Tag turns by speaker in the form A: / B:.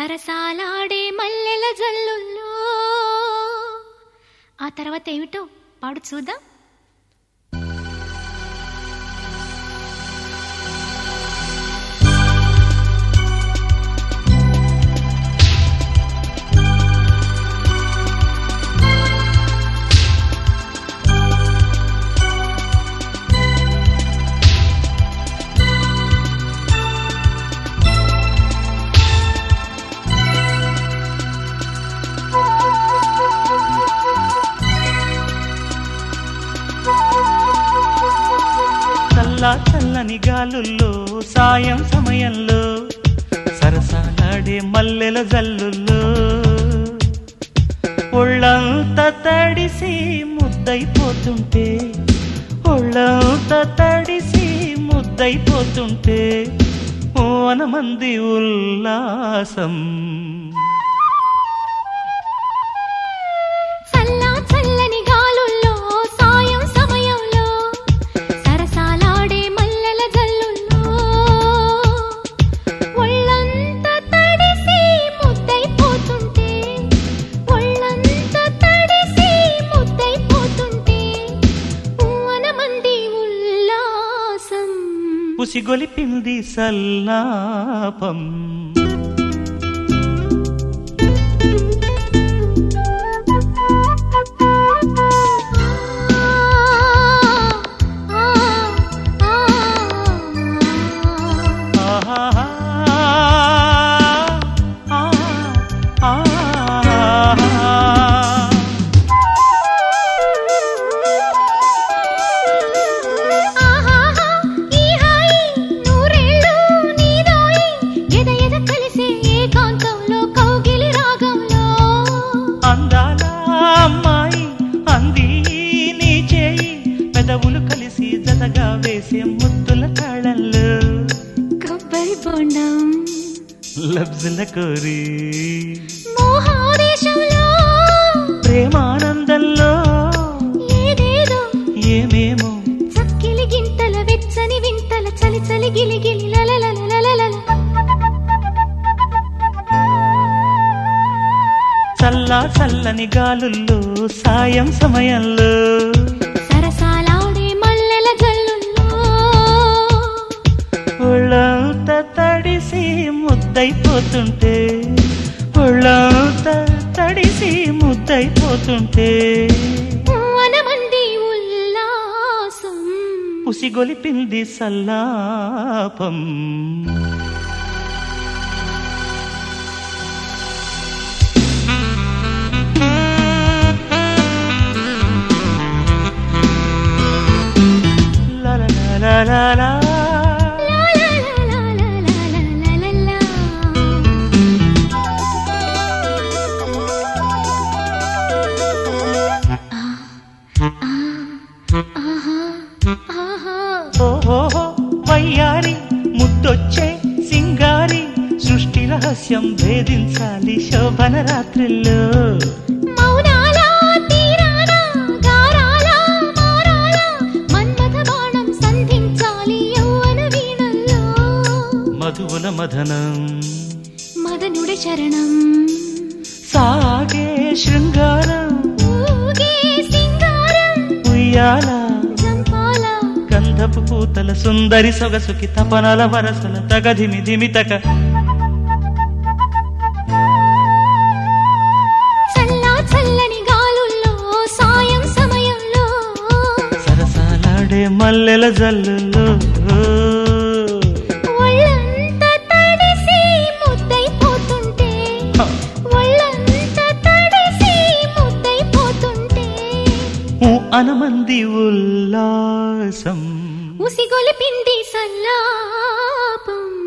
A: సరసాలాడే మల్లెల జల్లుల్లో ఆ తర్వాత ఏమిటో పాడు చూద్దాం
B: చల్లా చల్లని గాలుల్లో సాయం సమయంలో సరసాలాడే మల్లెల జల్లుల్లో ఒళ్ళంతా తడిసి ముద్దైపోతుంటే ఒళ్ళంతా తడిసి ముద్దైపోతుంటే ఓనమంది ఉల్లాసం
A: చల్లా చల్లని గాలుల్లో సాయం సమయంలో సరసాలాడే మల్లెల జల్లుల్లో ఒళ్ళంతా తడిసి ముద్దైపోతుంటే ఒళ్ళంతా తడిసి ముద్దైపోతుంటే ఊవనమంది ఉల్లాసం
B: ఉసిగొలిపింది సల్లాపం ఆహాహా, ఆ, ఆ, ఆ.
A: ఆహాహా, ఈ హాయి నూరేళ్ళు నీదోయి. ఎద ఎద కలిసే ఏకాంతంలో కౌగిలి రాగంలో
B: అందాల అమ్మాయి అంది నీ చేయి పెదవులు కలిసి జతగా వేసే ముద్దుల తాళంలో
A: కొబ్బరి బొండం
B: లబ్జుల కోరి
A: మోహాదేశంలో
B: ప్రేమానందంలో
A: ఏదేదో
B: ఏమేమో
A: చక్కిలి గింతల వెచ్చని వింతల చలి చలి గిలి గిలి లలలలలలల.
B: చల్లా చల్లని గాలుల్లో సాయం సమయంలో
A: సరసాలాడే మల్లెల జల్లుల్లో
B: ఒళ్ళంత తడిసి ముద్దైపోతుంటే ఒళ్ళంత తడిసి ముద్దైపోతుంటే
A: వనమంది ఉల్లాసం
B: ఉసిగొలిపింది సల్లాపం లా లా లా లా లా.
A: లాలాలాలాలాలాలాలా. ఆ, ఆ, ఆహా, ఆహా.
B: ఓహో వయ్యారి ముద్దొచ్చే సింగారి సృష్టి రహస్యం భేదించాలి శోభన రాత్రిలో
A: మౌనాల తీరాన గారాల మారాల మన్మథ బాణం సంధించాలి యౌవన వీణల్లో
B: మధువుల మదనం
A: మదనుడి శరణం
B: సాగే శృంగారం
A: ఊగే సింగారం
B: ఉయ్యాల
A: జంపాల
B: గంధపు పూతల సుందరి సొగసుకి తపనల వరసల తగధిమి ధిమితక
A: చల్లా చల్లని గాలుల్లో సాయం సమయంలో
B: సరసాలాడే మల్లెల జల్లులో
A: ఒళ్ళంతా తడిసి ముద్దైపోతుంటే
B: హ,
A: ఒళ్ళంతా తడిసి ముద్దైపోతుంటే
B: ఊ అనమంది ఉల్లాసం
A: ఉసిగొలిపింది సల్లాపం